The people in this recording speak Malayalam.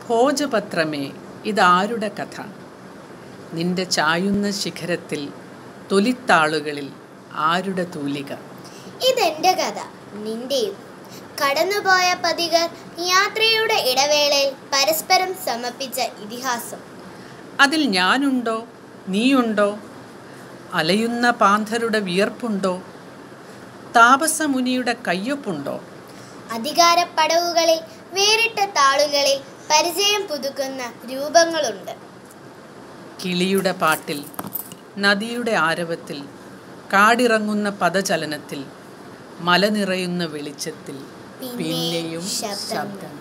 ഭോജപത്രമേ ഇതാരുടെ കഥ നിന്റെ ചായുന്ന ശിഖരത്തിൽ തൊലിത്താളുകളിൽ ആരുടെ തൂലിക ഇതെന്റെ കഥ നിന്റെയും കടന്നുപോയ പതികർ യാത്രയുടെ ഇടവേളയിൽ പരസ്പരം സമർപ്പിച്ച ഇതിഹാസം അതിൽ ഞാനുണ്ടോ നീയുണ്ടോ അലയുന്ന പാന്ധരുടെ വിയർപ്പുണ്ടോ താപസമുനിയുടെ കയ്യൊപ്പുണ്ടോ അധികാരപ്പടവുകളിൽ വേറിട്ട താളുകളിൽ പരിചയം പുതുക്കുന്ന രൂപങ്ങളുണ്ട് കിളിയുടെ പാട്ടിൽ നദിയുടെ ആരവത്തിൽ കാടിറങ്ങുന്ന പദചലനത്തിൽ മല നിറയുന്ന വെളിച്ചത്തിൽ പിന്നെയും പിന്നെയും ശബ്ദങ്ങൾ. ശബ്ദം